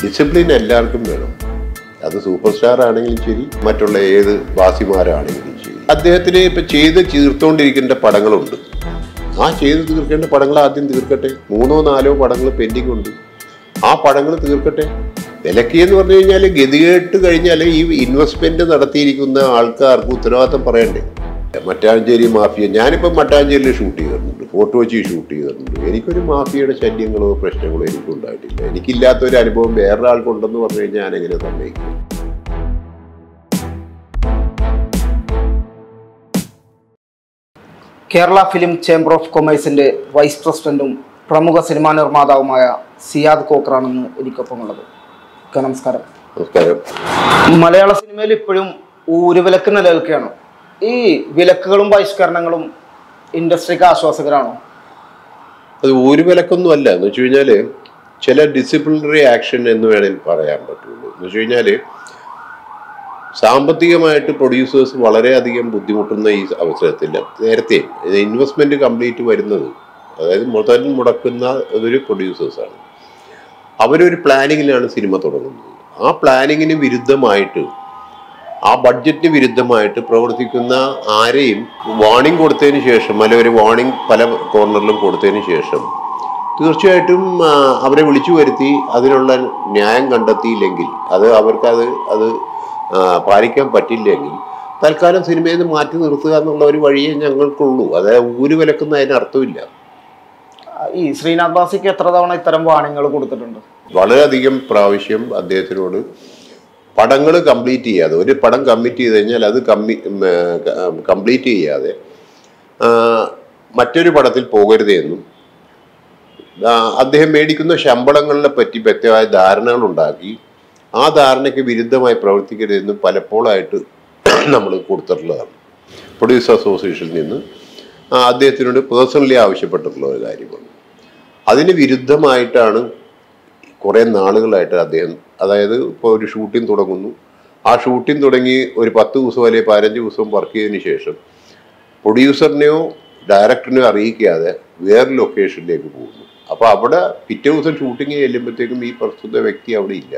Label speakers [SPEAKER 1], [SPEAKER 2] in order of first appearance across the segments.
[SPEAKER 1] Discipline എല്ലാവർക്കും വേണം അത് സൂപ്പർ സ്റ്റാർ ആണെങ്കിലും ശരി മറ്റുള്ള ഏത് വാസിമാരാണെങ്കിലും ശരി അദ്ദേഹത്തിന് ഇപ്പൊ ചെയ്ത് തീർത്തുകൊണ്ടിരിക്കേണ്ട പടങ്ങളുണ്ട് ആ ചെയ്ത് തീർക്കേണ്ട പടങ്ങൾ ആദ്യം തീർക്കട്ടെ മൂന്നോ നാലോ പടങ്ങൾ പെൻഡിങ് ഉണ്ട് ആ പടങ്ങൾ തീർക്കട്ടെ വിലക്കി എന്ന് പറഞ്ഞു കഴിഞ്ഞാൽ ഗതികേട്ട് കഴിഞ്ഞാൽ ഈ ഇൻവെസ്റ്റ്മെന്റ് നടത്തിയിരിക്കുന്ന ആൾക്കാർക്ക് ഉത്തരവാദിത്തം പറയണ്ടേ മട്ടാഞ്ചേരി മാഫിയ ഞാനിപ്പം മട്ടാഞ്ചേരിയിൽ ഷൂട്ട് ചെയ്തിട്ടുണ്ട് ഫോട്ടോ വെച്ച് ഷൂട്ട് ചെയ്തിട്ടുണ്ട് എനിക്കൊരു മാഫിയയുടെ ശല്യങ്ങളോ പ്രശ്നങ്ങളോ എനിക്കുണ്ടായിട്ടില്ല എനിക്കില്ലാത്ത ഒരു അനുഭവം വേറൊരാൾക്കുണ്ടെന്ന് പറഞ്ഞു കഴിഞ്ഞാൽ ഞാൻ എങ്ങനെ സമ്മതിക്കും
[SPEAKER 2] കേരള ഫിലിം ചേംബർ ഓഫ് കൊമേഴ്സിന്റെ വൈസ് പ്രസിഡന്റും പ്രമുഖ സിനിമാ നിർമ്മാതാവുമായ സിയാദ് കോക്കറാണെന്ന് എനിക്കൊപ്പമുള്ളത് ഒക്കെ നമസ്കാരം
[SPEAKER 1] നമസ്കാരം
[SPEAKER 2] മലയാള സിനിമയിൽ ഇപ്പോഴും ഊരുവിലക്ക് നിലനിൽക്കുകയാണ് ഈ വിലക്കുകളും ബഹിഷ്കരണങ്ങളും ഇൻഡസ്ട്രിക്ക് ആശ്വാസകരാണോ
[SPEAKER 1] അത് ഒരു വിലക്കൊന്നും അല്ല എന്ന് വെച്ച് കഴിഞ്ഞാല് ചില ഡിസിപ്ലിനറി ആക്ഷൻ എന്ന് വേണമെങ്കിൽ പറയാൻ പറ്റുള്ളൂ എന്ന് വെച്ച് കഴിഞ്ഞാല് സാമ്പത്തികമായിട്ട് പ്രൊഡ്യൂസേഴ്സ് വളരെയധികം ബുദ്ധിമുട്ടുന്ന ഈ അവസരത്തിൽ നേരത്തെ ഇൻവെസ്റ്റ്മെന്റ് കംപ്ലീറ്റ് വരുന്നത് അതായത് മുതൽ മുടക്കുന്ന ഒരു പ്രൊഡ്യൂസേഴ്സാണ് അവരൊരു പ്ലാനിങ്ങിലാണ് സിനിമ തുടങ്ങുന്നത് ആ പ്ലാനിങ്ങിന് വിരുദ്ധമായിട്ട് ആ ബഡ്ജറ്റിന് വിരുദ്ധമായിട്ട് പ്രവർത്തിക്കുന്ന ആരെയും വാണിംഗ് കൊടുത്തതിന് ശേഷം അല്ലെ ഒരു വാണിംഗ് പല കോർണറിലും കൊടുത്തതിന് ശേഷം തീർച്ചയായിട്ടും ആ, അവരെ വിളിച്ചു വരുത്തി അതിനുള്ള ന്യായം കണ്ടെത്തിയില്ലെങ്കിൽ അത് അവർക്ക് അത് അത് ആ, പാലിക്കാൻ പറ്റില്ലെങ്കിൽ തൽക്കാലം സിനിമയിൽ നിന്ന് മാറ്റി നിർത്തുക എന്നുള്ള ഒരു വഴിയേ ഞങ്ങൾക്കുള്ളൂ അതായത് ഊര് വിലക്കുന്ന അതിന് അർത്ഥമില്ല
[SPEAKER 2] ഈ ശ്രീനാഥ് ബാസിക്ക് എത്ര തവണ ഇത്തരം വാണിങ്ങൾ കൊടുത്തിട്ടുണ്ട്
[SPEAKER 1] വളരെയധികം പ്രാവശ്യം അദ്ദേഹത്തിനോട് പടങ്ങൾ കംപ്ലീറ്റ് ചെയ്യാതെ ഒരു പടം കമ്മിറ്റ് ചെയ്ത് കഴിഞ്ഞാൽ അത് കമ്മി കംപ്ലീറ്റ് ചെയ്യാതെ ആ, മറ്റൊരു പടത്തിൽ പോകരുത് എന്നും ആ, അദ്ദേഹം മേടിക്കുന്ന ശമ്പളങ്ങളെ പറ്റി വ്യക്തമായ ധാരണകൾ ഉണ്ടാക്കി ആ ധാരണയ്ക്ക് വിരുദ്ധമായി പ്രവർത്തിക്കരുതെന്നും പലപ്പോഴായിട്ട് നമ്മൾ കൊടുത്തിട്ടുള്ളതാണ് പ്രൊഡ്യൂസർ അസോസിയേഷനിൽ നിന്ന് ആ, അദ്ദേഹത്തിനോട് പേഴ്സണലി ആവശ്യപ്പെട്ടിട്ടുള്ള ഒരു കാര്യമാണ് അതിന് വിരുദ്ധമായിട്ടാണ് കുറേ നാളുകളായിട്ട് അദ്ദേഹം അതായത് ഇപ്പോൾ ഒരു ഷൂട്ടിംഗ് തുടങ്ങുന്നു ആ ഷൂട്ടിംഗ് തുടങ്ങി ഒരു പത്ത് ദിവസം അല്ലെങ്കിൽ പതിനഞ്ച് ദിവസം വർക്ക് ചെയ്തതിന് ശേഷം പ്രൊഡ്യൂസറിനെയോ ഡയറക്ടറിനെയോ അറിയിക്കാതെ വേറെ ലൊക്കേഷനിലേക്ക് പോകുന്നു അപ്പോൾ അവിടെ പിറ്റേ ദിവസം ഷൂട്ടിംഗ് ചെല്ലുമ്പോഴത്തേക്കും ഈ പ്രസ്തുത വ്യക്തി അവിടെ ഇല്ല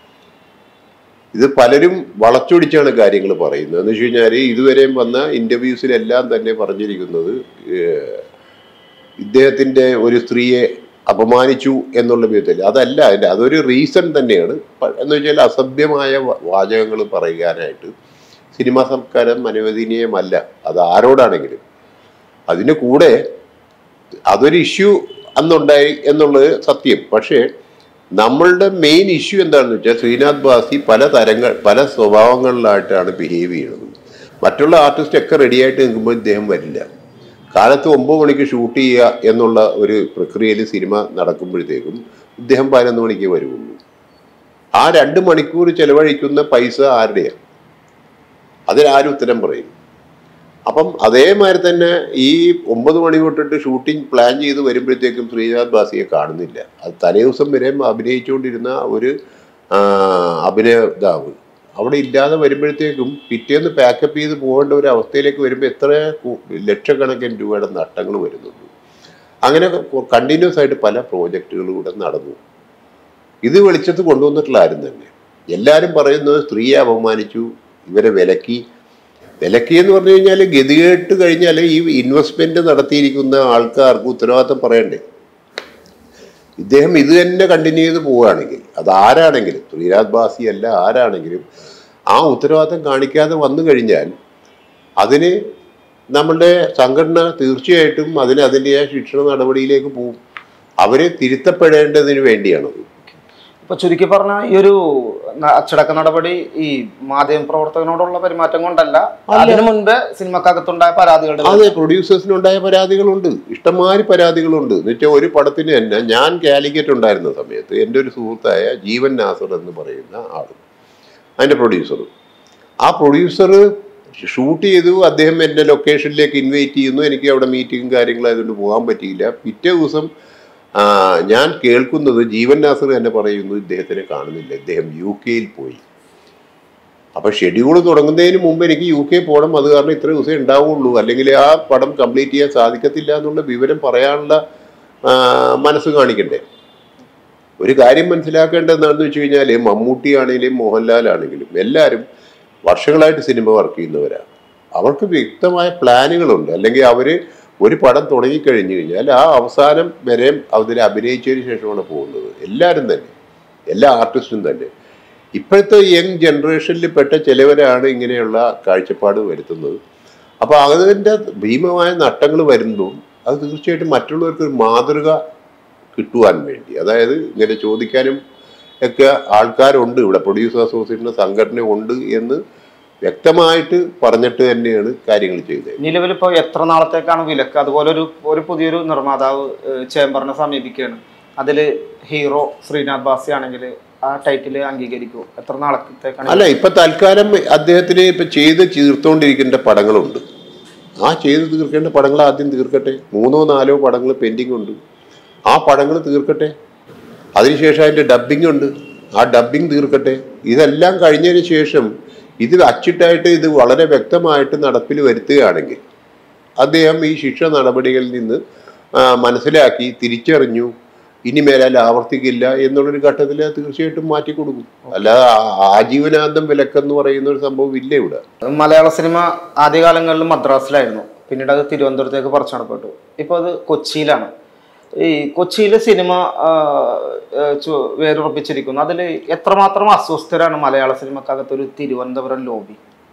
[SPEAKER 1] ഇത് പലരും വളച്ചൊടിച്ചാണ് കാര്യങ്ങൾ പറയുന്നത് എന്ന് വെച്ച് കഴിഞ്ഞാൽ ഇതുവരെയും വന്ന ഇൻ്റർവ്യൂസിലെല്ലാം തന്നെ പറഞ്ഞിരിക്കുന്നത് ഏഹ്, ഇദ്ദേഹത്തിൻ്റെ ഒരു സ്ത്രീയെ അപമാനിച്ചു എന്നുള്ള വിധത്തിൽ അതല്ല അതിൻ്റെ അതൊരു റീസൺ തന്നെയാണ് പ- എന്ന് വെച്ചാൽ അസഭ്യമായ വാചകങ്ങൾ പറയാനായിട്ട് സിനിമാ സംസ്കാരം അനുവദനീയമല്ല അത് ആരോടാണെങ്കിലും അതിന് കൂടെ അതൊരു ഇഷ്യൂ അന്നുണ്ടായി എന്നുള്ളത് സത്യം പക്ഷേ നമ്മളുടെ മെയിൻ ഇഷ്യൂ എന്താണെന്ന് വെച്ചാൽ ശ്രീനാഥ് ബാസി പല തരങ്ങൾ പല സ്വഭാവങ്ങളിലായിട്ടാണ് ബിഹേവ് ചെയ്യുന്നത് മറ്റുള്ള ആർട്ടിസ്റ്റ് ഒക്കെ റെഡിയായിട്ട് നിൽക്കുമ്പോൾ ഇദ്ദേഹം വരില്ല കാലത്ത് ഒമ്പത് മണിക്ക് ഷൂട്ട് ചെയ്യുക എന്നുള്ള ഒരു പ്രക്രിയയിൽ സിനിമ നടക്കുമ്പോഴത്തേക്കും ഇദ്ദേഹം പതിനൊന്ന് മണിക്ക് വരുള്ളൂ ആ രണ്ട് മണിക്കൂർ ചെലവഴിക്കുന്ന പൈസ ആരുടെയാണ് അതിനാരും ഉത്തരം പറയും അപ്പം അതേമാതിരി തന്നെ ഈ ഒമ്പത് മണി തൊട്ടിട്ട് ഷൂട്ടിംഗ് പ്ലാൻ ചെയ്ത് വരുമ്പോഴത്തേക്കും ശ്രീനാഥ് ബാസിയെ കാണുന്നില്ല അത് തലേ ദിവസം വരെ അഭിനയിച്ചുകൊണ്ടിരുന്ന ഒരു ആ, അഭിനേതാവ് അവിടെ ഇല്ലാതെ വരുമ്പോഴത്തേക്കും പിറ്റേന്ന് പാക്കപ്പ് ചെയ്ത് പോകേണ്ട ഒരു അവസ്ഥയിലേക്ക് വരുമ്പോൾ എത്ര കു- ലക്ഷക്കണക്കിന് രൂപയുടെ നഷ്ടങ്ങൾ വരുന്നുണ്ട് അങ്ങനെ കണ്ടിന്യൂസ് ആയിട്ട് പല പ്രോജക്റ്റുകളും ഇവിടെ നടന്നു ഇത് വെളിച്ചത്ത് കൊണ്ടുവന്നിട്ടുള്ള ആരും തന്നെ എല്ലാവരും പറയുന്നത് സ്ത്രീയെ അപമാനിച്ചു ഇവരെ വിലക്കി വിലക്കി എന്ന് പറഞ്ഞു കഴിഞ്ഞാൽ ഗതികേട്ട് കഴിഞ്ഞാൽ ഈ ഇൻവെസ്റ്റ്മെന്റ് നടത്തിയിരിക്കുന്ന ആൾക്കാർക്ക് ഉത്തരവാദിത്തം പറയണ്ടേ ഇദ്ദേഹം ഇത് തന്നെ കണ്ടിന്യൂ ചെയ്ത് പോവുകയാണെങ്കിൽ അത് ആരാണെങ്കിലും ശ്രീരാജ് ബാസി അല്ല ആരാണെങ്കിലും ആ ഉത്തരവാദിത്തം കാണിക്കാതെ വന്നു കഴിഞ്ഞാൽ അതിന് നമ്മളുടെ സംഘടന തീർച്ചയായിട്ടും അതിന് അതിൻ്റെതായ ശിക്ഷണ നടപടിയിലേക്ക് പോകും അവരെ തിരുത്തപ്പെടേണ്ടതിന് വേണ്ടിയാണത്
[SPEAKER 2] ഇപ്പൊ ചുരുക്കി പറഞ്ഞ ഈ ഒരു ന- അച്ചടക്ക നടപടി ഈ മാധ്യമ പ്രവർത്തകനോടുള്ള പെരുമാറ്റം കൊണ്ടല്ല അതിനു മുൻപ് സിനിമക്കകത്തുണ്ടായ പരാതികളുടെ
[SPEAKER 1] അതെ പ്രൊഡ്യൂസേഴ്സിനുണ്ടായ പരാതികളുണ്ട് ഇഷ്ടംമാതിരി പരാതികളുണ്ട് എന്ന് വെച്ചാൽ ഒരു പടത്തിന് തന്നെ ഞാൻ കാലിക്കറ്റ് ഉണ്ടായിരുന്ന സമയത്ത് എൻ്റെ ഒരു സുഹൃത്തായ ജീവൻ നാസർ എന്ന് പറയുന്ന ആൾ അതിൻ്റെ പ്രൊഡ്യൂസർ ആ പ്രൊഡ്യൂസർ ഷൂട്ട് ചെയ്തു അദ്ദേഹം എൻ്റെ ലൊക്കേഷനിലേക്ക് ഇൻവൈറ്റ് ചെയ്യുന്നു എനിക്ക് അവിടെ മീറ്റിങ്ങും കാര്യങ്ങളായതുകൊണ്ട് പോകാൻ പറ്റിയില്ല പിറ്റേ ദിവസം ആ, ഞാൻ കേൾക്കുന്നത് ജീവൻ നാസർ തന്നെ പറയുന്നു ഇദ്ദേഹത്തിനെ കാണുന്നില്ല ഇദ്ദേഹം യു കെയിൽ പോയി അപ്പൊ ഷെഡ്യൂൾ തുടങ്ങുന്നതിന് മുമ്പ് എനിക്ക് യു കെ പോകണം അത് കാരണം ഇത്ര ദിവസം ഉണ്ടാവുള്ളൂ അല്ലെങ്കിൽ ആ പടം കംപ്ലീറ്റ് ചെയ്യാൻ സാധിക്കത്തില്ല എന്നുള്ള വിവരം പറയാനുള്ള ആ, മനസ്സ് കാണിക്കണ്ടേ ഒരു കാര്യം മനസ്സിലാക്കേണ്ടത് എന്താണെന്ന് വെച്ച് കഴിഞ്ഞാൽ മമ്മൂട്ടി ആണെങ്കിലും മോഹൻലാൽ ആണെങ്കിലും എല്ലാവരും വർഷങ്ങളായിട്ട് സിനിമ വർക്ക് ചെയ്യുന്നവരാണ് അവർക്ക് വ്യക്തമായ പ്ലാനുകളുണ്ട് അല്ലെങ്കിൽ അവർ ഒരു പടം തുടങ്ങിക്കഴിഞ്ഞു കഴിഞ്ഞാൽ ആ അവസാനം വരെ അതിൽ അഭിനയിച്ചതിന് ശേഷമാണ് പോകുന്നത് എല്ലാവരും തന്നെ എല്ലാ ആർട്ടിസ്റ്റും തന്നെ ഇപ്പോഴത്തെ യങ് ജനറേഷനിൽ പെട്ട ചിലവരാണ് ഇങ്ങനെയുള്ള കാഴ്ചപ്പാട് വരുത്തുന്നത് അപ്പോൾ അതിൻ്റെ ഭീമമായ നട്ടങ്ങൾ വരുമ്പോൾ അത് തീർച്ചയായിട്ടും മറ്റുള്ളവർക്ക് ഒരു മാതൃക കിട്ടുവാൻ വേണ്ടി അതായത് ഇങ്ങനെ ചോദിക്കാനും ഒക്കെ ആൾക്കാരുണ്ട് ഇവിടെ പ്രൊഡ്യൂസർ അസോസിയേഷൻ്റെ സംഘടന ഉണ്ട് എന്ന് വ്യക്തമായിട്ട് പറഞ്ഞിട്ട് തന്നെയാണ് കാര്യങ്ങൾ ചെയ്തത്
[SPEAKER 2] നിലവിലിപ്പോ എത്ര നാളത്തേക്കാണ് വിലക്ക് അതുപോലെ ഒരു ഒരു പുതിയൊരു നിർമ്മാതാവ് ഏഹ്, ചേംബറിനെ സമീപിക്കുകയാണ് അതില് ഹീറോ ശ്രീനാഥ് ബാസി ആണെങ്കിൽ ആ ടൈറ്റിൽ അംഗീകരിക്കൂ എത്ര നാളത്തേക്കാണ്
[SPEAKER 1] അല്ല ഇപ്പൊ തൽക്കാലം അദ്ദേഹത്തിന് ഇപ്പൊ ചെയ്ത് തീർത്തുകൊണ്ടിരിക്കേണ്ട പടങ്ങളുണ്ട് ആ ചെയ്ത് തീർക്കേണ്ട പടങ്ങൾ ആദ്യം തീർക്കട്ടെ മൂന്നോ നാലോ പടങ്ങൾ പെൻഡിങ് ഉണ്ട് ആ പടങ്ങൾ തീർക്കട്ടെ അതിനുശേഷം അതിന്റെ ഡബിംഗ് ഉണ്ട് ആ ഡബിംഗ് തീർക്കട്ടെ ഇതെല്ലാം കഴിഞ്ഞതിന് ശേഷം ഇത് അച്ചിട്ടായിട്ട് ഇത് വളരെ വ്യക്തമായിട്ട് നടപ്പിൽ വരുത്തുകയാണെങ്കിൽ അദ്ദേഹം ഈ ശിക്ഷ നടപടികളിൽ നിന്ന് ആ, മനസ്സിലാക്കി തിരിച്ചറിഞ്ഞു ഇനി മേലാൽ ആവർത്തിക്കില്ല എന്നുള്ളൊരു ഘട്ടത്തിൽ അത് തീർച്ചയായിട്ടും മാറ്റി കൊടുക്കും അല്ലാതെ ആ- ആജീവനാന്തം വിലക്കെന്ന് പറയുന്ന ഒരു സംഭവം ഇല്ല ഇവിടെ
[SPEAKER 2] മലയാള സിനിമ ആദ്യകാലങ്ങളിൽ മദ്രാസിലായിരുന്നു പിന്നീട് അത് തിരുവനന്തപുരത്തേക്ക് പറിച്ചു നടപ്പെട്ടു ഇപ്പോൾ അത് കൊച്ചിയിലാണ് ഈ കൊച്ചിയിലെ സിനിമ ആ, ആ, ചു- വേരുറപ്പിച്ചിരിക്കുന്നു അതിൽ എത്രമാത്രം അസ്വസ്ഥരാണ് മലയാള സിനിമക്കകത്ത് ഒരു തിരുവനന്തപുരം ലോബി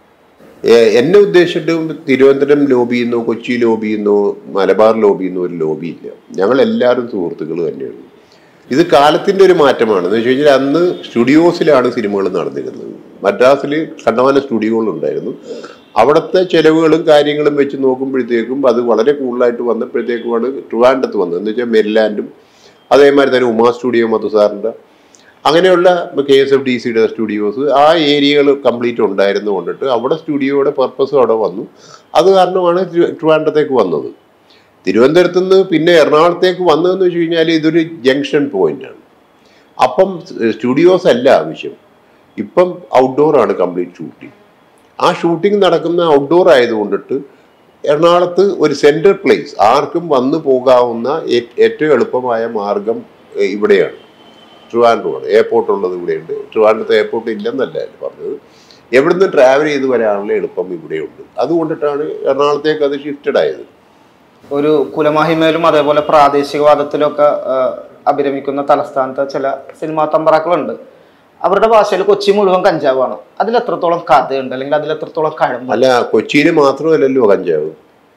[SPEAKER 1] ഏ- എന്നെ ഉദ്ദേശിച്ചിട്ടും തിരുവനന്തപുരം ലോബി ചെയ്യുന്നു കൊച്ചി ലോബി ചെയ്യുന്നു മലബാർ ലോബി ചെയ്യുന്നു ഒരു ലോബി ഇല്ല ഞങ്ങൾ എല്ലാവരും സുഹൃത്തുക്കൾ തന്നെയാണ് ഇത് കാലത്തിന്റെ ഒരു മാറ്റമാണ് എന്ന് വെച്ച് കഴിഞ്ഞാൽ അന്ന് സ്റ്റുഡിയോസിലാണ് സിനിമകൾ നടന്നിരുന്നത് മദ്രാസിൽ കണ്ടമാന സ്റ്റുഡിയോകൾ ഉണ്ടായിരുന്നു അവിടുത്തെ ചെലവുകളും കാര്യങ്ങളും വെച്ച് നോക്കുമ്പോഴത്തേക്കും അത് വളരെ കൂടുതലായിട്ട് വന്നപ്പോഴത്തേക്കുമാണ് ട്രിവാൻഡത്ത് വന്നത് എന്ന് വെച്ചാൽ മെരിലാൻഡും അതേമാതിരി തന്നെ ഉമാ സ്റ്റുഡിയോ മധുസാറിൻ്റെ അങ്ങനെയുള്ള കെ എസ് എഫ് ഡി സിയുടെ സ്റ്റുഡിയോസ് ആ ഏരിയകൾ കംപ്ലീറ്റ് ഉണ്ടായിരുന്നു കൊണ്ടിട്ട് അവിടെ സ്റ്റുഡിയോയുടെ പർപ്പസ് അവിടെ വന്നു അത് കാരണമാണ് തിരു- ട്രിവാൻഡ്രത്തേക്ക് വന്നത് തിരുവനന്തപുരത്ത് നിന്ന് പിന്നെ എറണാകുളത്തേക്ക് വന്നതെന്ന് വെച്ച് കഴിഞ്ഞാൽ ഇതൊരു ജംഗ്ഷൻ പോയിന്റാണ് അപ്പം സ്റ്റുഡിയോസ് അല്ല ആവശ്യം ഇപ്പം ഔട്ട്ഡോർ ആണ് കംപ്ലീറ്റ് ഷൂട്ടിംഗ് ആ ഷൂട്ടിംഗ് നടക്കുന്ന ഔട്ട്ഡോർ ആയതുകൊണ്ടിട്ട് എറണാകുളത്ത് ഒരു സെൻട്രൽ പ്ലേസ് ആർക്കും വന്നു പോകാവുന്ന ഏ- ഏറ്റവും എളുപ്പമായ മാർഗം ഏഹ്, ഇവിടെയാണ് ട്രിവാൻഡ്രമാണ് എയർപോർട്ട് ഉള്ളത് ഇവിടെയുണ്ട് ട്രിവാൻഡ്രത്ത് എയർപോർട്ട് ഇല്ലെന്നല്ല ഞാൻ പറഞ്ഞത് എവിടുന്ന് ട്രാവൽ ചെയ്ത് വരാനുള്ള എളുപ്പം ഇവിടെയുണ്ട് അതുകൊണ്ടിട്ടാണ് എറണാകുളത്തേക്ക് അത് ഷിഫ്റ്റഡ് ആയത്
[SPEAKER 2] ഒരു കുലമഹിമയിലും അതേപോലെ പ്രാദേശികവാദത്തിലൊക്കെ ആ, അഭിരമിക്കുന്ന തലസ്ഥാനത്തെ ചില സിനിമാ തമ്പറാക്കളുണ്ട് അവരുടെ ഭാഷയിൽ കൊച്ചി മുഴുവൻ കഞ്ചാവാണ് അതിൽ എത്രത്തോളം കഥയുണ്ട് അല്ലെങ്കിൽ അതിൽ എത്രത്തോളം കഴമ്പ്
[SPEAKER 1] അല്ല കൊച്ചിയിൽ മാത്രമല്ലല്ലോ കഞ്ചാവ്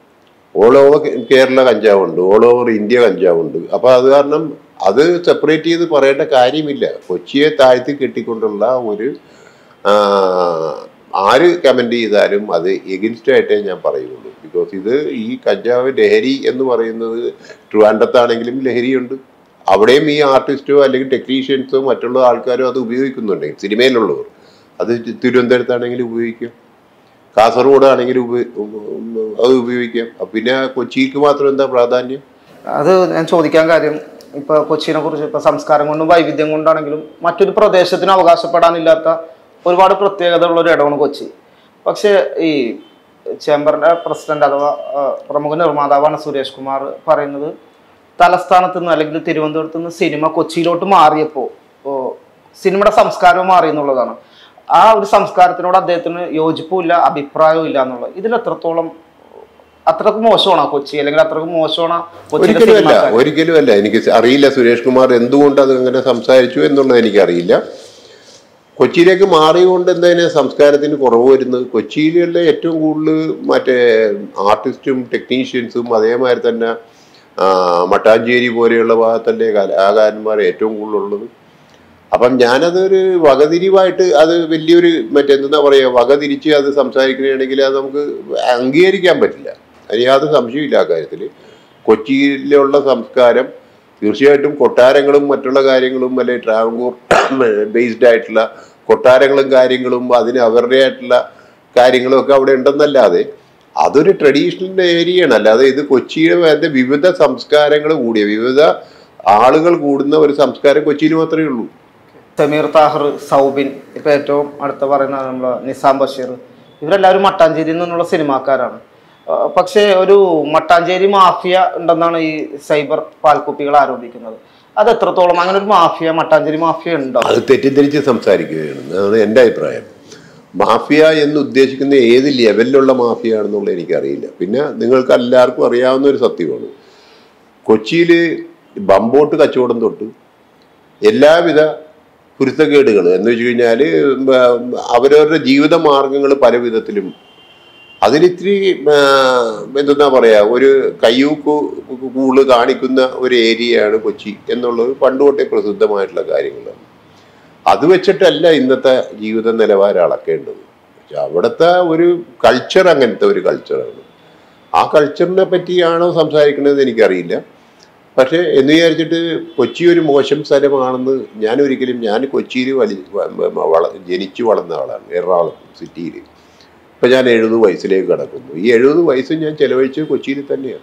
[SPEAKER 1] ഓൾ ഓവർ കേരള കഞ്ചാവുണ്ട് ഓൾ ഓവർ ഇന്ത്യ കഞ്ചാവുണ്ട് അപ്പൊ അത് കാരണം അത് സെപ്പറേറ്റ് ചെയ്ത് പറയേണ്ട കാര്യമില്ല കൊച്ചിയെ താഴ്ത്തി കെട്ടിക്കൊണ്ടുള്ള ഒരു ആ, ആര് കമന്റ് ചെയ്താലും അത് എഗൻസ്റ്റ് ആയിട്ടേ ഞാൻ പറയുള്ളൂ ബിക്കോസ് ഇത് ഈ കഞ്ചാവ് ലഹരി എന്ന് പറയുന്നത് ട്രിവാൻഡത്താണെങ്കിലും ലഹരിയുണ്ട് അവിടെയും ഈ ആർട്ടിസ്റ്റോ അല്ലെങ്കിൽ ടെക്നീഷ്യൻസോ മറ്റുള്ള ആൾക്കാരോ അത് ഉപയോഗിക്കുന്നുണ്ടെങ്കിൽ സിനിമയിലുള്ളവർ അത് തിരുവനന്തപുരത്താണെങ്കിലും ഉപയോഗിക്കും കാസർഗോഡ് ആണെങ്കിൽ ഉപ- ഉം, ഉം, അത് ഉപയോഗിക്കാം അപ്പൊ പിന്നെ കൊച്ചിക്ക് മാത്രം എന്താ പ്രാധാന്യം
[SPEAKER 2] അത് ഞാൻ ചോദിക്കാൻ കാര്യം ഇപ്പൊ കൊച്ചിനെ കുറിച്ച് ഇപ്പൊ സംസ്കാരം കൊണ്ടും വൈവിധ്യം കൊണ്ടാണെങ്കിലും മറ്റൊരു പ്രദേശത്തിന് അവകാശപ്പെടാനില്ലാത്ത ഒരുപാട് പ്രത്യേകത ഉള്ള ഒരു ഇടമാണ് കൊച്ചി പക്ഷേ ഈ ചേംബറിന്റെ പ്രസിഡന്റ് അഥവാ ആ, പ്രമുഖ നിർമ്മാതാവാണ് സുരേഷ് കുമാർ പറയുന്നത് തലസ്ഥാനത്ത് നിന്ന് അല്ലെങ്കിൽ തിരുവനന്തപുരത്ത് നിന്ന് സിനിമ കൊച്ചിയിലോട്ട് മാറിയപ്പോൾ ഓ, സിനിമയുടെ സംസ്കാരവും മാറി എന്നുള്ളതാണ് ആ ഒരു സംസ്കാരത്തിനോട് അദ്ദേഹത്തിന് യോജിപ്പുമില്ല അഭിപ്രായവും ഇല്ല എന്നുള്ളത് ഇതിൽ എത്രത്തോളം അത്രക്ക് മോശമാണോ കൊച്ചി അല്ലെങ്കിൽ അത്രക്ക് മോശമാണോ കൊച്ചിയിലെ
[SPEAKER 1] ഒരിക്കലുമല്ല
[SPEAKER 2] സിനിമാക്കാര്?
[SPEAKER 1] ഒരിക്കലുമല്ല എനിക്ക് അറിയില്ല സുരേഷ് കുമാർ എന്തുകൊണ്ട് അത് അങ്ങനെ സംസാരിച്ചു എന്നുള്ളത് എനിക്കറിയില്ല കൊച്ചിയിലേക്ക് മാറിയുകൊണ്ട് എന്തായാലും സംസ്കാരത്തിന് കുറവ് വരുന്നത് കൊച്ചിയിലുള്ള ഏറ്റവും കൂടുതൽ മറ്റേ ആർട്ടിസ്റ്റും ടെക്നീഷ്യൻസും അതേമാതിരി തന്നെ ആ, മട്ടാഞ്ചേരി പോലെയുള്ള ഭാഗത്തല്ലേ കലാകാരന്മാർ ഏറ്റവും കൂടുതലുള്ളത് അപ്പം ഞാനതൊരു വകതിരിവായിട്ട് അത് വലിയൊരു മറ്റെന്താ പറയുക വകതിരിച്ച് അത് സംസാരിക്കുകയാണെങ്കിൽ അത് നമുക്ക് അംഗീകരിക്കാൻ പറ്റില്ല അതിന് യാതൊരു സംശയമില്ല ആ കാര്യത്തിൽ കൊച്ചിയിലുള്ള സംസ്കാരം തീർച്ചയായിട്ടും കൊട്ടാരങ്ങളും മറ്റുള്ള കാര്യങ്ങളും അല്ലെങ്കിൽ ട്രാവൻകൂർ ബേസ്ഡ് ആയിട്ടുള്ള കൊട്ടാരങ്ങളും കാര്യങ്ങളും അതിന് അവരുടേതായിട്ടുള്ള കാര്യങ്ങളും ഒക്കെ അവിടെ ഉണ്ടെന്നല്ലാതെ അതൊരു ട്രഡീഷണൽ ഏരിയയാണ് അല്ലാതെ ഇത് കൊച്ചിയുടെ അതിന്റെ വിവിധ സംസ്കാരങ്ങൾ കൂടിയ വിവിധ ആളുകൾ കൂടുന്ന ഒരു സംസ്കാരം കൊച്ചിയിൽ മാത്രമേ ഉള്ളൂ
[SPEAKER 2] സമീർ താഹർ സൗബിൻ ഇപ്പൊ ഏറ്റവും അടുത്ത പറയുന്ന നമ്മളെ നിസാം ബഷീർ ഇവരെല്ലാവരും മട്ടാഞ്ചേരിയിൽ നിന്നുള്ള സിനിമാക്കാരാണ് ആ, പക്ഷേ ഒരു മട്ടാഞ്ചേരി മാഫിയ ഉണ്ടെന്നാണ് ഈ സൈബർ പാൽക്കുപ്പികൾ ആരോപിക്കുന്നത് അത് എത്രത്തോളം അങ്ങനെ ഒരു മാഫിയ മട്ടാഞ്ചേരി മാഫിയ ഉണ്ടോ
[SPEAKER 1] അത് തെറ്റിദ്ധരിച്ച് സംസാരിക്കുകയാണ് അതാണ് എൻ്റെ അഭിപ്രായം മാഫിയ എന്ന് ഉദ്ദേശിക്കുന്ന ഏത് ലെവലിലുള്ള മാഫിയ ആണെന്നുള്ള എനിക്കറിയില്ല പിന്നെ നിങ്ങൾക്ക് എല്ലാവർക്കും അറിയാവുന്ന ഒരു സത്യമാണ് കൊച്ചിയിൽ ബമ്പോട്ട് കച്ചവടം തൊട്ട് എല്ലാവിധ കുരുത്തക്കേടുകൾ എന്ന് വെച്ച് കഴിഞ്ഞാൽ അവരവരുടെ ജീവിത മാർഗങ്ങൾ പല വിധത്തിലും അതിലിത്തിരി ആ, എന്തെന്നാ പറയാ ഒരു കയ്യൂക്ക് കൂള് കാണിക്കുന്ന ഒരു ഏരിയയാണ് കൊച്ചി എന്നുള്ളത് പണ്ട് തൊട്ടേ പ്രസിദ്ധമായിട്ടുള്ള കാര്യങ്ങളാണ് അത് വെച്ചിട്ടല്ല ഇന്നത്തെ ജീവിത നിലവാരം അളക്കേണ്ടത് പക്ഷെ അവിടുത്തെ ഒരു കൾച്ചർ അങ്ങനത്തെ ഒരു കൾച്ചറാണ് ആ കൾച്ചറിനെ പറ്റിയാണോ സംസാരിക്കുന്നത് എനിക്കറിയില്ല പക്ഷേ എന്ന് വിചാരിച്ചിട്ട് കൊച്ചി ഒരു മോശം സ്ഥലമാണെന്ന് ഞാൻ ഒരിക്കലും ഞാൻ കൊച്ചിയിൽ വലി വ- വ- വള- ജനിച്ചു വളർന്ന ആളാണ് എറണാകുളം സിറ്റിയിൽ ഇപ്പം ഞാൻ എഴുപത് വയസ്സിലേക്ക് കടക്കുന്നു ഈ എഴുപത് വയസ്സ് ഞാൻ ചെലവഴിച്ചത് കൊച്ചിയിൽ തന്നെയാണ്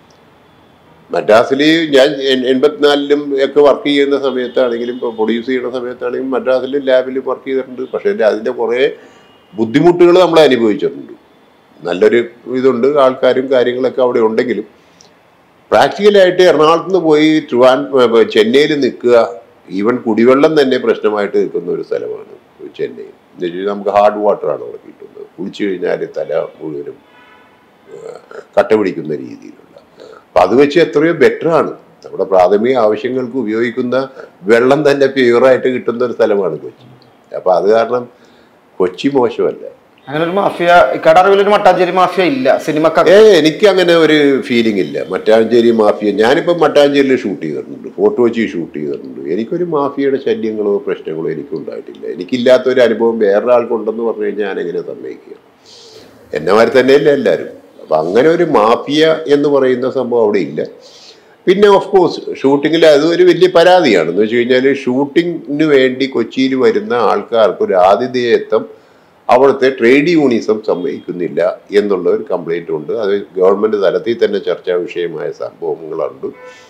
[SPEAKER 1] മദ്രാസിൽ ഞാൻ എൺ- എൺപത്തിനാലിലും ഒക്കെ വർക്ക് ചെയ്യുന്ന സമയത്താണെങ്കിലും ഇപ്പോൾ പ്രൊഡ്യൂസ് ചെയ്യുന്ന സമയത്താണെങ്കിലും മദ്രാസിലും ലാബിലും വർക്ക് ചെയ്തിട്ടുണ്ട് പക്ഷേ അതിൻ്റെ കുറേ ബുദ്ധിമുട്ടുകൾ നമ്മൾ അനുഭവിച്ചിട്ടുണ്ട് നല്ലൊരു ഇതുണ്ട് ആൾക്കാരും കാര്യങ്ങളൊക്കെ അവിടെ ഉണ്ടെങ്കിലും പ്രാക്ടിക്കലായിട്ട് എറണാകുളത്ത് നിന്ന് പോയി ട്രിവാൻ ചെന്നൈയിൽ നിൽക്കുക ഈവൻ കുടിവെള്ളം തന്നെ പ്രശ്നമായിട്ട് നിൽക്കുന്ന ഒരു സ്ഥലമാണ് ചെന്നൈ എന്ന് വെച്ചാൽ നമുക്ക് ഹാർഡ് വാട്ടറാണ് അവിടെ കിട്ടുന്നത് കുളിച്ചു കഴിഞ്ഞാൽ തല മുഴുവനും ഏഹ്, കട്ട പിടിക്കുന്ന രീതിയിലുള്ള അപ്പം അത് വെച്ച് എത്രയോ ബെറ്റർ ആണ് നമ്മുടെ പ്രാഥമിക ആവശ്യങ്ങൾക്ക് ഉപയോഗിക്കുന്ന വെള്ളം തന്നെ പ്യുവറായിട്ട് കിട്ടുന്ന ഒരു സ്ഥലമാണ് കൊച്ചി അപ്പം അത് കാരണം കൊച്ചി മോശമല്ല
[SPEAKER 2] അങ്ങനെ ഒരു മാഫിയ ഇക്കടെ അറിവിൽ ഒരു മട്ടാഞ്ചേരി മാഫിയ ഇല്ല സിനിമക്ക്
[SPEAKER 1] ഏ എനിക്ക് അങ്ങനെ ഒരു ഫീലിംഗ് ഇല്ല മട്ടാഞ്ചേരി മാഫിയ ഞാനിപ്പോൾ മട്ടാഞ്ചേരിയിൽ ഷൂട്ട് ചെയ്തിട്ടുണ്ട് ഫോർട്ട് കൊച്ചി ഷൂട്ട് ചെയ്തിട്ടുണ്ട് എനിക്കൊരു മാഫിയയുടെ ശല്യങ്ങളോ പ്രശ്നങ്ങളോ എനിക്കും ഉണ്ടായിട്ടില്ല എനിക്കില്ലാത്ത ഒരു അനുഭവം വേറൊരാൾക്കുണ്ടെന്ന് പറഞ്ഞു കഴിഞ്ഞാൽ ഞാൻ എങ്ങനെ സമ്മതിക്കുക എന്നെ മാതിരി തന്നെയല്ലേ എല്ലാവരും അപ്പം അങ്ങനെ ഒരു മാഫിയ എന്ന് പറയുന്ന സംഭവം അവിടെ ഇല്ല പിന്നെ ഓഫ് കോഴ്സ് ഷൂട്ടിങ്ങിൽ അത് ഒരു വലിയ പരാതിയാണ് എന്ന് വെച്ച് കഴിഞ്ഞാൽ ഷൂട്ടിങ്ങിന് വേണ്ടി കൊച്ചിയിൽ വരുന്ന ആൾക്കാർക്ക് ഒരു ആതിഥേയത്വം അവിടുത്തെ ട്രേഡ് യൂണിസം സമ്മതിക്കുന്നില്ല എന്നുള്ള ഒരു കംപ്ലൈന്റ് ഉണ്ട് അത് ഗവൺമെന്റ് തലത്തിൽ തന്നെ ചർച്ചാ വിഷയമായ സംഭവങ്ങളുണ്ട്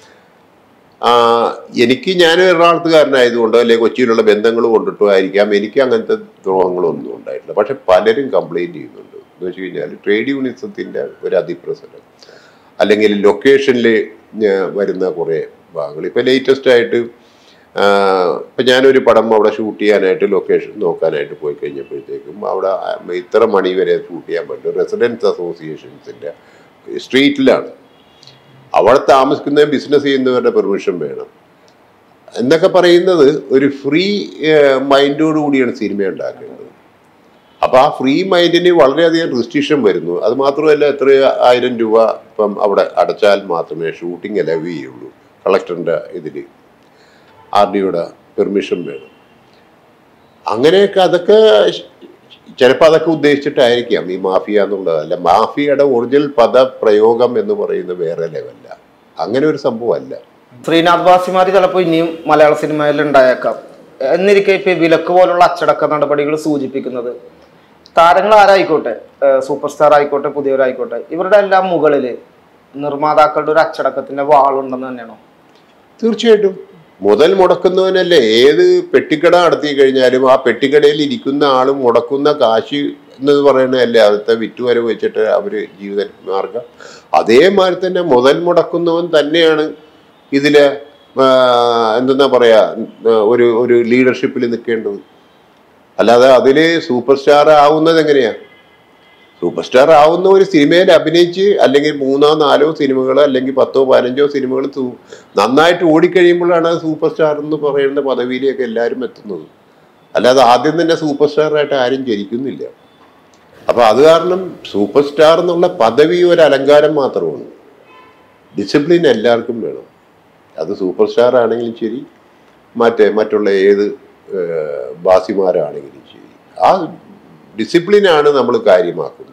[SPEAKER 1] ആ, എനിക്ക് ഞാൻ എറണാകുളത്തുകാരനായതുകൊണ്ടോ അല്ലെങ്കിൽ കൊച്ചിയിലുള്ള ബന്ധങ്ങൾ കൊണ്ടിട്ടോ ആയിരിക്കാം എനിക്ക് അങ്ങനത്തെ ദ്രോഹങ്ങളൊന്നും ഉണ്ടായിട്ടില്ല പക്ഷെ പലരും കംപ്ലൈന്റ് ചെയ്യുന്നുണ്ട് എന്ന് വെച്ച് കഴിഞ്ഞാൽ ട്രേഡ് യൂണിസത്തിന്റെ ഒരു അതിപ്രസരം അല്ലെങ്കിൽ ലൊക്കേഷനിൽ വരുന്ന കുറേ ഭാഗങ്ങൾ ഇപ്പം ലേറ്റസ്റ്റ് ആയിട്ട് ഇപ്പം ഞാനൊരു പടം അവിടെ ഷൂട്ട് ചെയ്യാനായിട്ട് ലൊക്കേഷൻ നോക്കാനായിട്ട് പോയി കഴിഞ്ഞപ്പോഴത്തേക്കും അവിടെ ആ, ഇത്ര മണി വരെ ഷൂട്ട് ചെയ്യാൻ പറ്റും റെസിഡൻസ് അസോസിയേഷൻസിൻ്റെ സ്ട്രീറ്റിലാണ് അവിടെ താമസിക്കുന്ന ബിസിനസ് ചെയ്യുന്നവരുടെ പെർമിഷൻ വേണം എന്നൊക്കെ പറയുന്നത് ഒരു ഫ്രീ മൈൻഡോട് കൂടിയാണ് സിനിമ ഉണ്ടാക്കേണ്ടത് അപ്പോൾ ആ ഫ്രീ മൈൻഡിന് വളരെയധികം റെസ്ട്രിക്ഷൻ വരുന്നു അത് മാത്രമല്ല എത്ര ആയിരം രൂപ ഇപ്പം അവിടെ അടച്ചാൽ മാത്രമേ ഷൂട്ടിംഗ് അലവ് ചെയ്യുള്ളൂ കളക്ടറിൻ്റെ ഇതിൽ ആർ ഡിയുടെ പെർമിഷൻ വേണം അങ്ങനെയൊക്കെ അതൊക്കെ ചിലപ്പോൾ അതൊക്കെ ഉദ്ദേശിച്ചിട്ടായിരിക്കാം ഈ മാഫിയ എന്നുള്ളത് അല്ല മാഫിയയുടെ ഒറിജിനൽ പദപ്രയോഗം എന്ന് പറയുന്നത് വേറെ ലെവല്ല അങ്ങനെ ഒരു സംഭവമല്ല
[SPEAKER 2] ശ്രീനാഥ് ബാസിമാര് ചിലപ്പോൾ ഇനിയും മലയാള സിനിമയിൽ ഉണ്ടായേക്കാം എന്നിരിക്കെ ഇപ്പൊ ഈ വിലക്ക് പോലുള്ള അച്ചടക്ക നടപടികൾ സൂചിപ്പിക്കുന്നത് താരങ്ങൾ ആരായിക്കോട്ടെ ഏഹ് സൂപ്പർ സ്റ്റാർ ആയിക്കോട്ടെ പുതിയവരായിക്കോട്ടെ ഇവരുടെ എല്ലാം മുകളിൽ നിർമ്മാതാക്കളുടെ ഒരു അച്ചടക്കത്തിന്റെ വാളുണ്ടെന്ന് തന്നെയാണോ
[SPEAKER 1] തീർച്ചയായിട്ടും മുതൽ മുടക്കുന്നവനല്ലേ ഏത് പെട്ടിക്കട നടത്തി കഴിഞ്ഞാലും ആ പെട്ടിക്കടയിൽ ഇരിക്കുന്ന ആളും മുടക്കുന്ന കാശ് എന്ന് പറയുന്നതല്ലേ അവിടുത്തെ വിറ്റുവരവ് വെച്ചിട്ട് അവര് ജീവിത മാർഗം അതേമാതിരി തന്നെ മുതൽ മുടക്കുന്നവൻ തന്നെയാണ് ഇതില് ആ, എന്തെന്നാ പറയാ ആ, ഒരു ഒരു ലീഡർഷിപ്പിൽ നിൽക്കേണ്ടത് അല്ലാതെ അതില് സൂപ്പർ സ്റ്റാർ ആവുന്നത് എങ്ങനെയാ സൂപ്പർ സ്റ്റാർ ആവുന്ന ഒരു സിനിമയിൽ അഭിനയിച്ച് അല്ലെങ്കിൽ മൂന്നോ നാലോ സിനിമകൾ അല്ലെങ്കിൽ പത്തോ പതിനഞ്ചോ സിനിമകൾ നന്നായിട്ട് ഓടിക്കഴിയുമ്പോഴാണ് അത് സൂപ്പർ സ്റ്റാർ എന്ന് പറയുന്ന പദവിയിലേക്ക് എല്ലാവരും എത്തുന്നത് അല്ലാതെ ആദ്യം തന്നെ സൂപ്പർ സ്റ്റാറായിട്ട് ആരും ജനിക്കുന്നില്ല അപ്പൊ അത് കാരണം സൂപ്പർ സ്റ്റാർ എന്നുള്ള പദവി ഒരു അലങ്കാരം മാത്രമാണ് ഡിസിപ്ലിൻ എല്ലാവർക്കും വേണം അത് സൂപ്പർ സ്റ്റാർ ആണെങ്കിലും ശരി മറ്റേ മറ്റുള്ള ഏത് ഏഹ്, ബാസിമാരാണെങ്കിലും ശരി ആ ഡിസിപ്ലിനാണ് നമ്മൾ കാര്യമാക്കുന്നത്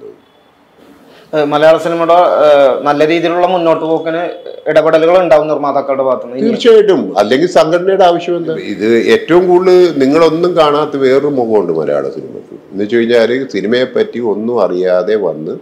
[SPEAKER 2] ഏഹ് മലയാള സിനിമയുടെ ഏഹ് നല്ല രീതിയിലുള്ള മുന്നോട്ട് പോക്കിന് ഇടപെടലുകൾ ഉണ്ടാവും നിർമ്മാതാക്കളുടെ ഭാഗത്തുനിന്ന് ഇനി
[SPEAKER 1] തീർച്ചയായിട്ടും അല്ലെങ്കിൽ സംഘടനയുടെ ആവശ്യം എന്താ ഇത് ഏറ്റവും കൂടുതൽ നിങ്ങളൊന്നും കാണാത്ത വേറൊരു മുഖമുണ്ട് മലയാള സിനിമയ്ക്ക് എന്ന് വെച്ച് കഴിഞ്ഞാൽ സിനിമയെ പറ്റി ഒന്നും അറിയാതെ വന്ന്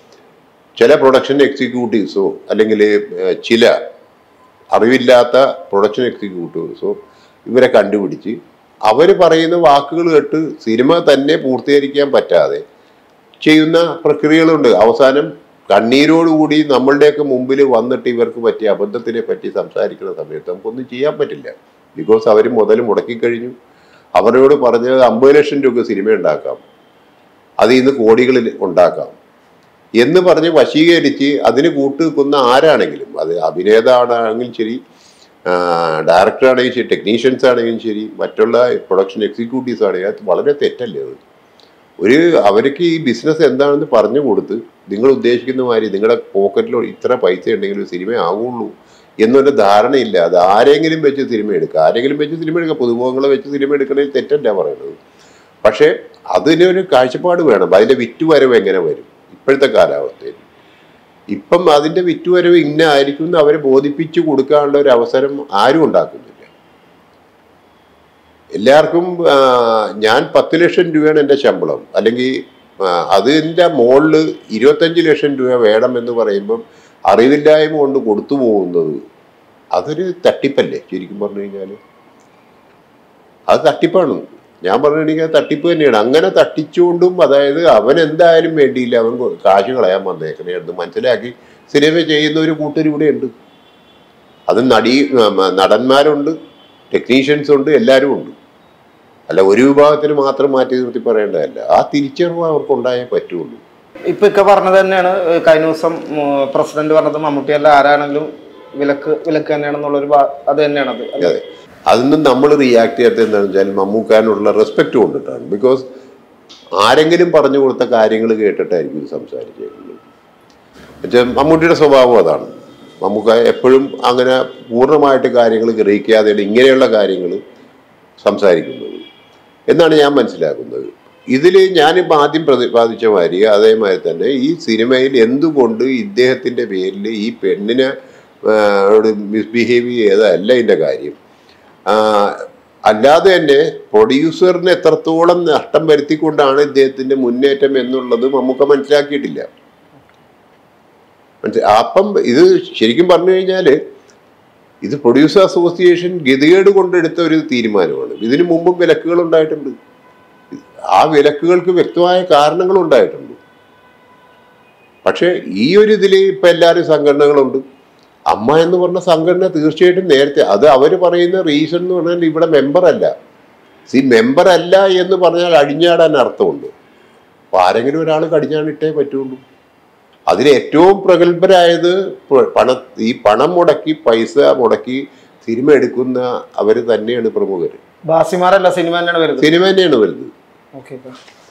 [SPEAKER 1] ചില പ്രൊഡക്ഷൻ എക്സിക്യൂട്ടീവ്സോ അല്ലെങ്കിൽ ഏഹ്, ചില അറിവില്ലാത്ത പ്രൊഡക്ഷൻ എക്സിക്യൂട്ടീവ്സോ ഇവരെ കണ്ടുപിടിച്ച് അവർ പറയുന്ന വാക്കുകൾ കേട്ട് സിനിമ തന്നെ പൂർത്തീകരിക്കാൻ പറ്റാതെ ചെയ്യുന്ന പ്രക്രിയകളുണ്ട് അവസാനം കണ്ണീരോടുകൂടി നമ്മളുടെയൊക്കെ മുമ്പിൽ വന്നിട്ട് ഇവർക്ക് പറ്റിയ അബദ്ധത്തിനെ പറ്റി സംസാരിക്കുന്ന സമയത്ത് നമുക്കൊന്നും ചെയ്യാൻ പറ്റില്ല ബിക്കോസ് അവർ മുതൽ മുടക്കിക്കഴിഞ്ഞു അവരോട് പറഞ്ഞത് അമ്പത് ലക്ഷം രൂപ സിനിമ ഉണ്ടാക്കാം അതിൽ നിന്ന് കോടികളിൽ ഉണ്ടാക്കാം എന്ന് പറഞ്ഞ് വശീകരിച്ച് അതിന് കൂട്ടുനിൽക്കുന്ന ആരാണെങ്കിലും അത് അഭിനേതാണെങ്കിലും ശരി ഡയറക്ടർ ആണെങ്കിലും ശരി ടെക്നീഷ്യൻസ് ആണെങ്കിലും ശരി മറ്റുള്ള പ്രൊഡക്ഷൻ എക്സിക്യൂട്ടീവ്സ് ആണെങ്കിലും അത് വളരെ തെറ്റല്ലേ അത് ഒരു അവർക്ക് ഈ ബിസിനസ് എന്താണെന്ന് പറഞ്ഞു കൊടുത്ത് നിങ്ങൾ ഉദ്ദേശിക്കുന്ന മാതിരി നിങ്ങളുടെ പോക്കറ്റിൽ ഇത്ര പൈസ ഉണ്ടെങ്കിൽ ഒരു സിനിമ ആവുള്ളൂ എന്നൊരു ധാരണയില്ല അത് ആരെങ്കിലും വെച്ച് സിനിമ എടുക്കുക ആരെങ്കിലും വെച്ച് സിനിമ എടുക്കുക പുതുമുഖങ്ങളെ വെച്ച് സിനിമ എടുക്കണതിൽ തെറ്റല്ല പറയുന്നത് പക്ഷേ അതിനൊരു കാഴ്ചപ്പാട് വേണം അതിന്റെ വിറ്റുവരവ് എങ്ങനെ വരും ഇപ്പോഴത്തെ കാലാവസ്ഥയിൽ ഇപ്പം അതിന്റെ വിറ്റുവരവ് ഇന്ന ആയിരിക്കും എന്ന് അവരെ ബോധിപ്പിച്ചു കൊടുക്കാനുള്ള ഒരു അവസരം ആരും ഉണ്ടാക്കുന്നില്ല എല്ലാവർക്കും ആ, ഞാൻ പത്ത് ലക്ഷം രൂപയാണ് എൻ്റെ ശമ്പളം അല്ലെങ്കിൽ ആ, അതിൻ്റെ മുകളിൽ ഇരുപത്തഞ്ച് ലക്ഷം രൂപ വേണം എന്ന് പറയുമ്പം അറിവില്ലായ്മ കൊണ്ട് കൊടുത്തു പോകുന്നത് അതൊരു തട്ടിപ്പല്ലേ ശരിക്കും പറഞ്ഞു കഴിഞ്ഞാൽ അത് തട്ടിപ്പാണ് ഞാൻ പറഞ്ഞിട്ടുണ്ടെങ്കിൽ അത് തട്ടിപ്പ് തന്നെയാണ് അങ്ങനെ തട്ടിച്ചുകൊണ്ടും അതായത് അവൻ എന്തായാലും വേണ്ടിയില്ല അവൻ കാശ് കളയാൻ വന്നേക്കണേ എന്ന് മനസ്സിലാക്കി സിനിമ ചെയ്യുന്ന ഒരു കൂട്ടർ ഇവിടെ ഉണ്ട് അത് നടി ഉം, നടന്മാരുണ്ട് ടെക്നീഷ്യൻസ് ഉണ്ട് എല്ലാവരും ഉണ്ട് അല്ല ഒരു വിഭാഗത്തിന് മാത്രം മാറ്റി നിർത്തി പറയേണ്ടതല്ല ആ തിരിച്ചറിവ് അവർക്ക് ഉണ്ടായേ പറ്റുള്ളൂ
[SPEAKER 2] ഇപ്പൊ ഇക്ക പറഞ്ഞത് തന്നെയാണ് ഏഹ് കഴിഞ്ഞ ദിവസം പ്രസിഡന്റ് പറഞ്ഞത് മമ്മൂട്ടിയല്ല ആരാണെങ്കിലും വിലക്ക് വിലക്ക് തന്നെയാണെന്നുള്ളൊരു ഭാ- അത് തന്നെയാണ് അത്
[SPEAKER 1] അതെ അതൊന്നും നമ്മൾ റിയാക്ട് ചെയ്യാത്തത് എന്താണെന്ന് വെച്ചാൽ മമ്മൂക്കാനുള്ള റെസ്പെക്ട് കൊണ്ടിട്ടാണ് ബിക്കോസ് ആരെങ്കിലും പറഞ്ഞു കൊടുത്ത കാര്യങ്ങൾ കേട്ടിട്ടായിരിക്കും ഇത് സംസാരിച്ചേക്കുന്നത് എന്നുവെച്ചാൽ മമ്മൂട്ടിയുടെ സ്വഭാവം അതാണ് മമ്മൂക്ക എപ്പോഴും അങ്ങനെ പൂർണ്ണമായിട്ട് കാര്യങ്ങൾ ഗ്രഹിക്കാതെയാണ് ഇങ്ങനെയുള്ള കാര്യങ്ങൾ സംസാരിക്കുന്നത് എന്നാണ് ഞാൻ മനസ്സിലാക്കുന്നത് ഇതിൽ ഞാനിപ്പോൾ ആദ്യം പ്രതിപാദിച്ച മാതിരി അതേമാതിരി തന്നെ ഈ സിനിമയിൽ എന്തുകൊണ്ട് ഇദ്ദേഹത്തിൻ്റെ പേരിൽ ഈ പെണ്ണിനെ മിസ്ബിഹേവ് ചെയ്തതല്ല ഇതിൻ്റെ കാര്യം ആ, അല്ലാതെ തന്നെ പ്രൊഡ്യൂസറിന് എത്രത്തോളം നഷ്ടം വരുത്തിക്കൊണ്ടാണ് ഇദ്ദേഹത്തിന്റെ മുന്നേറ്റം എന്നുള്ളത് നമുക്ക് മനസ്സിലാക്കിയിട്ടില്ല മനസ്സി- അപ്പം ഇത് ശരിക്കും പറഞ്ഞു കഴിഞ്ഞാൽ ഇത് പ്രൊഡ്യൂസർ അസോസിയേഷൻ ഗതികേട് കൊണ്ടെടുത്ത ഒരു തീരുമാനമാണ് ഇതിനു മുമ്പും വിലക്കുകൾ ഉണ്ടായിട്ടുണ്ട് ആ വിലക്കുകൾക്ക് വ്യക്തമായ കാരണങ്ങൾ ഉണ്ടായിട്ടുണ്ട് പക്ഷേ ഈ ഒരു ഇതിൽ ഇപ്പം എല്ലാവരും സംഘടനകളുണ്ട് അമ്മ എന്ന് പറഞ്ഞ സംഘടന തീർച്ചയായിട്ടും നേരത്തെ അത് അവർ പറയുന്ന റീസൺ എന്ന് പറഞ്ഞാൽ ഇവിടെ മെമ്പർ അല്ല സി മെമ്പർ അല്ല എന്ന് പറഞ്ഞാൽ അഴിഞ്ഞാടാൻ അർത്ഥമുണ്ട് അപ്പൊ ആരെങ്കിലും ഒരാൾ കടിഞ്ഞാണിട്ടേ പറ്റുള്ളൂ അതിൽ ഏറ്റവും പ്രഗത്ഭരായത് പ- പണ ഈ പണം മുടക്കി പൈസ മുടക്കി സിനിമ എടുക്കുന്ന അവർ തന്നെയാണ് പ്രമുഖർ
[SPEAKER 2] ബാസിമാരല്ല സിനിമ തന്നെയാണ് വരുന്നത്
[SPEAKER 1] സിനിമ തന്നെയാണ് വലുത്
[SPEAKER 2] ഓക്കെ